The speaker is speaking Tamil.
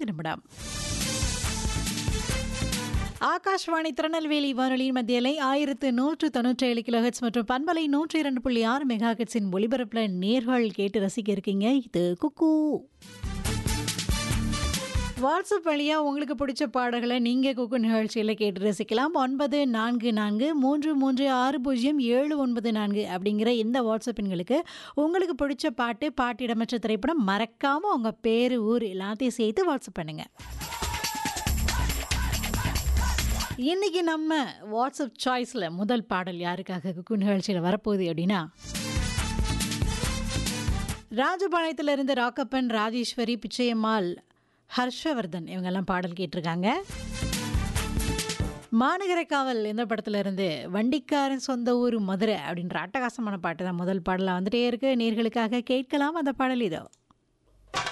ஐந்து நிமிடம் ஆகாஷ்வாணி திருநெல்வேலி வானொலியின் மத்தியலை ஆயிரத்து நூற்று தொண்ணூற்றி ஏழு கிலோஹெட்ஸ் மற்றும் பண்பலை நூற்றி இரண்டு புள்ளி ஆறு மெகா ஹெட்ஸின் ஒலிபரப்பில் நேர்கள் கேட்டு ரசிக்க இருக்கீங்க இது குக்கு வாட்ஸ்அப் வழியாக உங்களுக்கு பிடிச்ச பாடல்களை நீங்கள் குக்கு நிகழ்ச்சியில் கேட்டு ரசிக்கலாம் ஒன்பது நான்கு நான்கு மூன்று மூன்று ஆறு பூஜ்ஜியம் ஏழு ஒன்பது நான்கு அப்படிங்கிற இந்த வாட்ஸ்அப் எண்களுக்கு உங்களுக்கு பிடிச்ச பாட்டு பாட்டு இடமற்ற திரைப்படம் மறக்காமல் உங்கள் பேர் ஊர் எல்லாத்தையும் சேர்த்து வாட்ஸ்அப் பண்ணுங்கள் இன்னைக்கு நம்ம வாட்ஸ்அப் சாய்ஸில் முதல் பாடல் யாருக்காக குக்கு நிகழ்ச்சியில் வரப்போகுது அப்படின்னா ராஜபாளையத்தில் இருந்த ராக்கப்பன் ராஜேஸ்வரி பிச்சையம்மாள் ஹர்ஷவர்தன் இவங்கெல்லாம் பாடல் கேட்டிருக்காங்க மாநகர காவல் இந்த படத்துல இருந்து வண்டிக்காரன் சொந்த ஊர் மதுரை அப்படின்ற அட்டகாசமான பாட்டு தான் முதல் பாடலாக வந்துட்டே இருக்கு நேர்களுக்காக கேட்கலாம் அந்த பாடல் இதோ